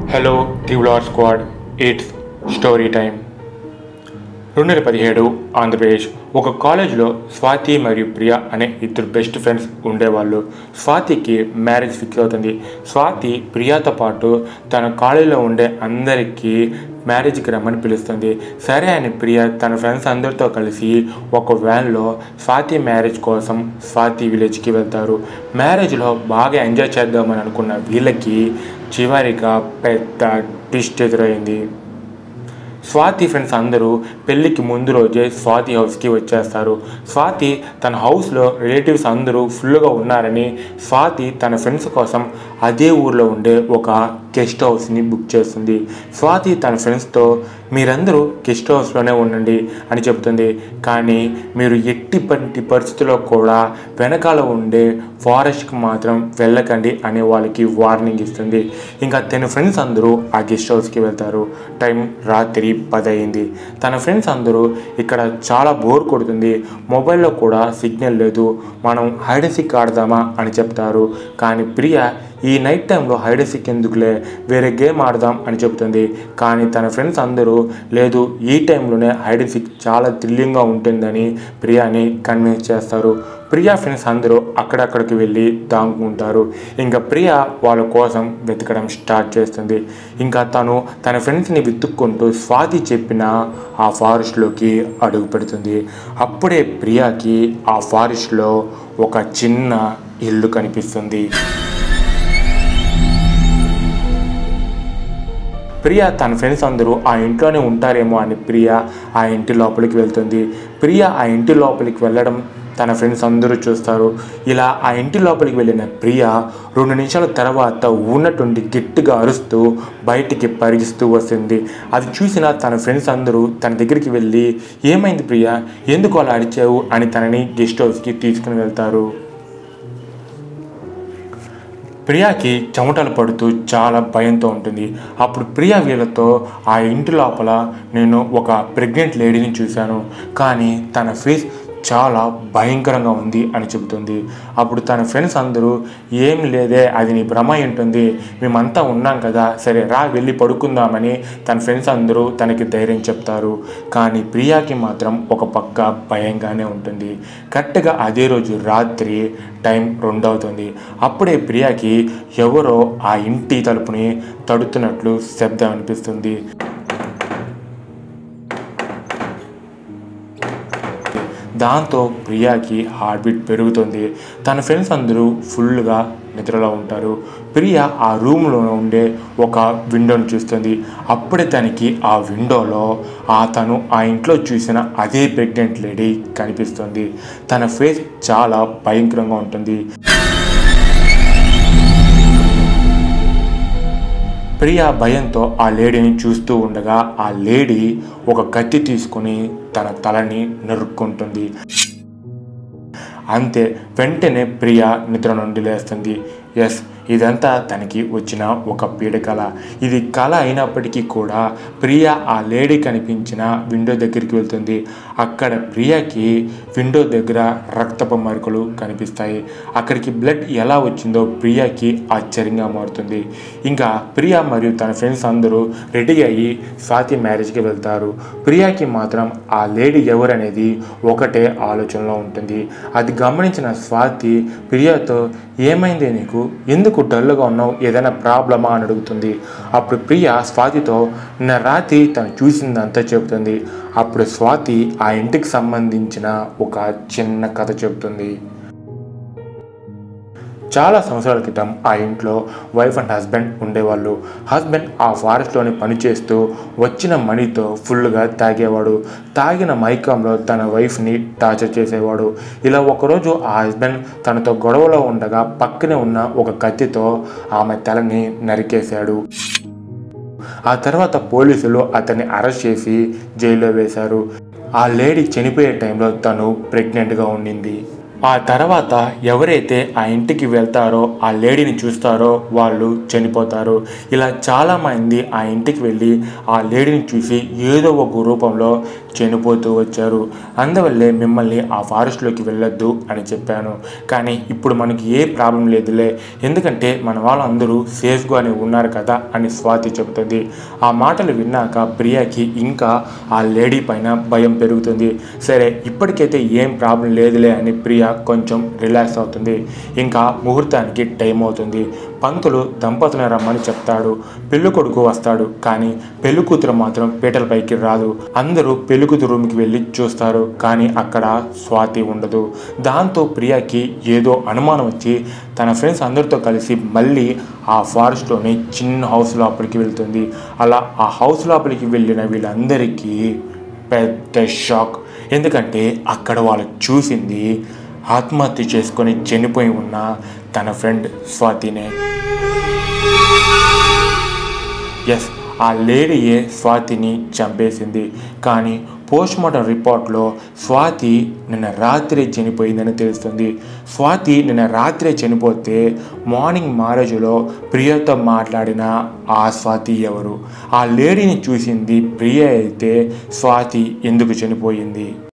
hello thriller squad it's story time రెండు వేల పదిహేడు ఆంధ్రప్రదేశ్ ఒక కాలేజ్లో స్వాతి మరియు ప్రియ అనే ఇద్దరు బెస్ట్ ఫ్రెండ్స్ ఉండేవాళ్ళు స్వాతికి మ్యారేజ్ ఫిక్స్ అవుతుంది స్వాతి ప్రియాతో పాటు తన కాలేజీలో ఉండే అందరికీ మ్యారేజ్కి రమ్మని పిలుస్తుంది సరే అని ప్రియ తన ఫ్రెండ్స్ అందరితో కలిసి ఒక వ్యాన్లో స్వాతి మ్యారేజ్ కోసం స్వాతి విలేజ్కి వెళ్తారు మ్యారేజ్లో బాగా ఎంజాయ్ చేద్దామని అనుకున్న వీళ్ళకి చివరిగా పెద్ద ట్విస్ట్ ఎదురైంది స్వాతి ఫ్రెండ్స్ అందరూ పెళ్ళికి ముందు రోజే స్వాతి హౌస్కి వచ్చేస్తారు స్వాతి తన హౌస్లో రిలేటివ్స్ అందరూ ఫుల్గా ఉన్నారని స్వాతి తన ఫ్రెండ్స్ కోసం అదే ఊర్లో ఉండే ఒక గెస్ట్ హౌస్ని బుక్ చేస్తుంది స్వాతి తన ఫ్రెండ్స్తో మీరందరూ గెస్ట్ హౌస్లోనే ఉండండి అని చెబుతుంది కానీ మీరు ఎట్టి పంటి పరిస్థితుల్లో కూడా వెనకాల ఉండే ఫారెస్ట్కి మాత్రం వెళ్ళకండి అనే వాళ్ళకి వార్నింగ్ ఇస్తుంది ఇంకా తన ఫ్రెండ్స్ అందరూ ఆ గెస్ట్ హౌస్కి వెళ్తారు టైం రాత్రి పది అయింది తన ఫ్రెండ్స్ అందరూ ఇక్కడ చాలా బోర్ కొడుతుంది మొబైల్లో కూడా సిగ్నల్ లేదు మనం హైడ్ అండ్ సీక్ ఆడదామా అని చెప్తారు కానీ ప్రియ ఈ నైట్ టైంలో హైడ్ అండ్ సీక్ ఎందుకులే వేరే గేమ్ ఆడదాం అని చెప్తుంది కానీ తన ఫ్రెండ్స్ అందరూ లేదు ఈ టైంలోనే హైడ్ అండ్ సీక్ చాలా థ్రిల్లింగ్గా ఉంటుందని ప్రియాని కన్విన్స్ చేస్తారు ప్రియా ఫ్రెండ్స్ అందరూ అక్కడక్కడికి వెళ్ళి దాంకుంటారు ఇంకా ప్రియ వాళ్ళ కోసం వెతకడం స్టార్ట్ చేస్తుంది ఇంకా తను తన ఫ్రెండ్స్ని వెతుక్కుంటూ స్వాతి చెప్పిన ఆ ఫారెస్ట్లోకి అడుగు పెడుతుంది అప్పుడే ప్రియాకి ఆ ఫారెస్ట్లో ఒక చిన్న ఇల్లు కనిపిస్తుంది ప్రియ తన ఫ్రెండ్స్ అందరూ ఆ ఇంట్లోనే ఉంటారేమో అని ప్రియ ఆ ఇంటి లోపలికి వెళ్తుంది ప్రియ ఆ ఇంటి లోపలికి వెళ్ళడం తన ఫ్రెండ్స్ అందరూ చూస్తారు ఇలా ఆ ఇంటి లోపలికి వెళ్ళిన ప్రియ రెండు నిమిషాల తర్వాత ఉన్నటువంటి గట్టిగా అరుస్తూ బయటికి పరిగిస్తూ వస్తుంది అది చూసిన తన ఫ్రెండ్స్ అందరూ తన దగ్గరికి వెళ్ళి ఏమైంది ప్రియ ఎందుకు అలా అరిచావు అని తనని గెస్ట్ హౌస్కి తీసుకుని వెళ్తారు ప్రియాకి చెమటలు పడుతూ చాలా భయంతో ఉంటుంది అప్పుడు ప్రియా వీళ్ళతో ఆ ఇంటి లోపల నేను ఒక ప్రెగ్నెంట్ లేడీని చూశాను కానీ తన ఫేస్ చాలా భయంకరంగా ఉంది అని చెబుతుంది అప్పుడు తన ఫ్రెండ్స్ అందరూ ఏం లేదే అది నీ భ్రమ ఉంటుంది మేమంతా ఉన్నాం కదా సరే రా వెళ్ళి పడుకుందామని తన ఫ్రెండ్స్ అందరూ తనకి ధైర్యం చెప్తారు కానీ ప్రియాకి మాత్రం ఒక పక్క భయంగానే ఉంటుంది కరెక్ట్గా అదే రోజు రాత్రి టైం రెండవుతుంది అప్పుడే ప్రియాకి ఎవరో ఆ ఇంటి తలుపుని తడుతున్నట్లు శబ్దం అనిపిస్తుంది దాంతో ప్రియాకి హార్ట్ బీట్ పెరుగుతుంది తన ఫ్రెండ్స్ అందరూ ఫుల్గా నిద్రలో ఉంటారు ప్రియ ఆ రూమ్లో ఉండే ఒక విండోని చూస్తుంది అప్పుడే తనకి ఆ విండోలో ఆ తను ఆ ఇంట్లో చూసిన అదే ప్రెగ్నెంట్ లేడీ కనిపిస్తుంది తన ఫేస్ చాలా భయంకరంగా ఉంటుంది ప్రియ భయంతో ఆ లేడీని చూస్తూ ఉండగా ఆ లేడీ ఒక కత్తి తీసుకుని తన తలని నరుక్కుంటుంది అంతే వెంటనే ప్రియ నిద్ర నుండి లేస్తుంది ఎస్ ఇదంతా తనకి వచ్చిన ఒక పీడకల ఇది కళ అయినప్పటికీ కూడా ప్రియ ఆ లేడీ కనిపించిన విండో దగ్గరికి వెళ్తుంది అక్కడ ప్రియకి విండో దగ్గర రక్తపు మరకలు కనిపిస్తాయి అక్కడికి బ్లడ్ ఎలా వచ్చిందో ప్రియకి ఆశ్చర్యంగా మారుతుంది ఇంకా ప్రియ మరియు తన ఫ్రెండ్స్ అందరూ రెడీ అయ్యి స్వాతి మ్యారేజ్కి వెళ్తారు ప్రియాకి మాత్రం ఆ లేడీ ఎవరనేది ఒకటే ఆలోచనలో ఉంటుంది అది గమనించిన స్వాతి ప్రియాతో ఏమైంది నీకు ఎందుకు డల్గా ఉన్నావు ఏదైనా ప్రాబ్లమా అని అడుగుతుంది అప్పుడు ప్రియ స్వాతితో నిన్న రాత్రి తను చూసిందంతా చెబుతుంది అప్పుడు స్వాతి ఆ ఇంటికి సంబంధించిన ఒక చిన్న కథ చెబుతుంది చాలా సంవత్సరాల క్రితం ఆ ఇంట్లో వైఫ్ అండ్ హస్బెండ్ ఉండేవాళ్ళు హస్బెండ్ ఆ ఫారెస్ట్లోని పనిచేస్తూ వచ్చిన మనీతో ఫుల్గా తాగేవాడు తాగిన మైకంలో తన వైఫ్ని టార్చర్ చేసేవాడు ఇలా ఒకరోజు ఆ హస్బెండ్ తనతో గొడవలో ఉండగా పక్కనే ఉన్న ఒక కత్తితో ఆమె తలని నరికేశాడు ఆ తర్వాత పోలీసులు అతన్ని అరెస్ట్ చేసి జైల్లో వేశారు ఆ లేడీ చనిపోయే టైంలో తను ప్రెగ్నెంట్గా ఉండింది ఆ తర్వాత ఎవరైతే ఆ ఇంటికి వెళ్తారో ఆ లేడీని చూస్తారో వాళ్ళు చనిపోతారు ఇలా చాలామంది ఆ ఇంటికి వెళ్ళి ఆ లేడీని చూసి ఏదో ఒక రూపంలో చనిపోతూ వచ్చారు అందువల్లే మిమ్మల్ని ఆ ఫారెస్ట్లోకి వెళ్ళొద్దు అని చెప్పాను కానీ ఇప్పుడు మనకి ఏ ప్రాబ్లం లేదులే ఎందుకంటే మన వాళ్ళందరూ సేఫ్గానే ఉన్నారు కదా అని స్వాతి చెబుతుంది ఆ మాటలు విన్నాక ప్రియాకి ఇంకా ఆ లేడీ పైన భయం పెరుగుతుంది సరే ఇప్పటికైతే ఏం ప్రాబ్లం లేదులే అని ప్రియా కొంచెం రిలాక్స్ అవుతుంది ఇంకా ముహూర్తానికి టైం అవుతుంది పంతులు దంపతులను రమ్మని చెప్తాడు పెళ్లి కొడుకు వస్తాడు కానీ పెళ్లి కూతురు మాత్రం పీటలపైకి రాదు అందరూ పెళ్లి కూతురు రూమ్కి వెళ్ళి చూస్తారు కానీ అక్కడ స్వాతి ఉండదు దాంతో ప్రియాకి ఏదో అనుమానం వచ్చి తన ఫ్రెండ్స్ అందరితో కలిసి మళ్ళీ ఆ ఫారెస్ట్లోని చిన్న హౌస్ లోపలికి వెళ్తుంది అలా ఆ హౌస్ లోపలికి వెళ్ళిన వీళ్ళందరికీ పెద్ద షాక్ ఎందుకంటే అక్కడ వాళ్ళు చూసింది ఆత్మహత్య చేసుకొని చనిపోయి ఉన్న తన ఫ్రెండ్ స్వాతినే ఎస్ ఆ లేడీయే స్వాతిని చంపేసింది కానీ పోస్ట్ మార్టం రిపోర్ట్లో స్వాతి నిన్న రాత్రి చనిపోయిందని తెలుస్తుంది స్వాతి నిన్న రాత్రి చనిపోతే మార్నింగ్ మ్యారేజ్లో ప్రియతో మాట్లాడిన ఆ స్వాతి ఎవరు ఆ లేడీని చూసింది ప్రియ అయితే స్వాతి ఎందుకు చనిపోయింది